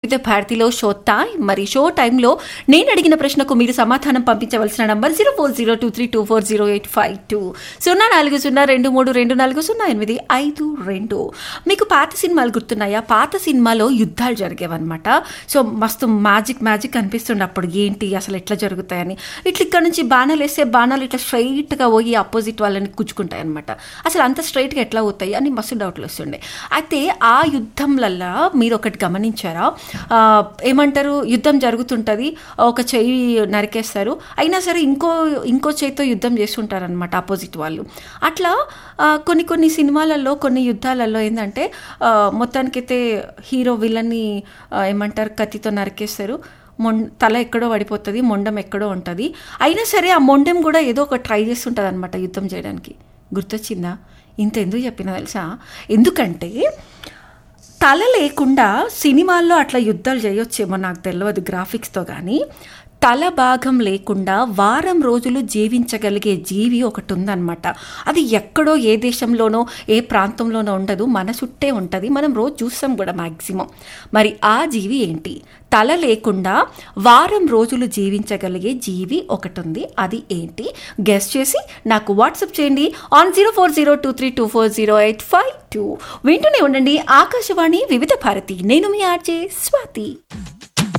వివిధ భారతిలో show time మరి షో టైంలో నేను అడిగిన ప్రశ్నకు మీరు సమాధానం పంపించవలసిన number zero four zero two three two four zero eight five two సున్నా నాలుగు సున్నా రెండు మూడు రెండు నాలుగు సున్నా ఎనిమిది ఐదు రెండు మీకు పాత సినిమాలు గుర్తున్నాయా పాత సినిమాలో యుద్ధాలు జరిగేవన్నమాట సో మస్తు మ్యాజిక్ మ్యాజిక్ అనిపిస్తుండే అప్పుడు ఏంటి అసలు ఎట్లా జరుగుతాయని ఇట్లా ఇక్కడ నుంచి బాణాలు వేస్తే బాణాలు ఇట్లా స్ట్రైట్గా పోయి ఆపోజిట్ వాళ్ళని గుచ్చుకుంటాయి అనమాట అసలు అంత స్ట్రైట్గా ఎట్లా అవుతాయి అని మస్తు డౌట్లు వస్తుండే అయితే ఆ యుద్ధంలల్లా మీరు ఒకటి గమనించారా ఆ, ఏమంటారు యుద్ధం జరుగుతుంటుంది ఒక చెయ్యి నరికేస్తారు అయినా సరే ఇంకో ఇంకో చేతితో యుద్ధం చేస్తుంటారనమాట ఆపోజిట్ వాళ్ళు అట్లా ఆ, కొన్ని కొన్ని సినిమాలలో కొన్ని యుద్ధాలలో ఏంటంటే ఆ, మొత్తానికైతే హీరో విలన్ని ఆ, ఏమంటారు కత్తితో నరికేస్తారు మొం తల ఎక్కడో పడిపోతుంది మొండం ఎక్కడో ఉంటుంది అయినా సరే ఆ మొండెం కూడా ఏదో ఒక ట్రై చేస్తుంటుంది అనమాట యుద్ధం చేయడానికి గుర్తొచ్చిందా ఇంత ఎందుకు చెప్పినా తెలుసా ఎందుకంటే తల లేకుండా సినిమాల్లో అట్లా యుద్ధాలు చేయొచ్చేమో నాకు తెలియదు గ్రాఫిక్స్తో కానీ తల భాగం లేకుండా వారం రోజులు జీవించగలిగే జీవి ఒకటి ఉందన్నమాట అది ఎక్కడో ఏ దేశంలోనో ఏ ప్రాంతంలోనో ఉండదు మన చుట్టే ఉంటుంది మనం రోజు చూస్తాం కూడా మ్యాక్సిమం మరి ఆ జీవి ఏంటి తల లేకుండా వారం రోజులు జీవించగలిగే జీవి ఒకటి ఉంది అది ఏంటి గెస్ట్ చేసి నాకు వాట్సాప్ చేయండి on zero four zero two three two four zero eight five two వింటూనే ఉండండి ఆకాశవాణి వివిధ భారతి నేను మీ ఆర్జే స్వాతి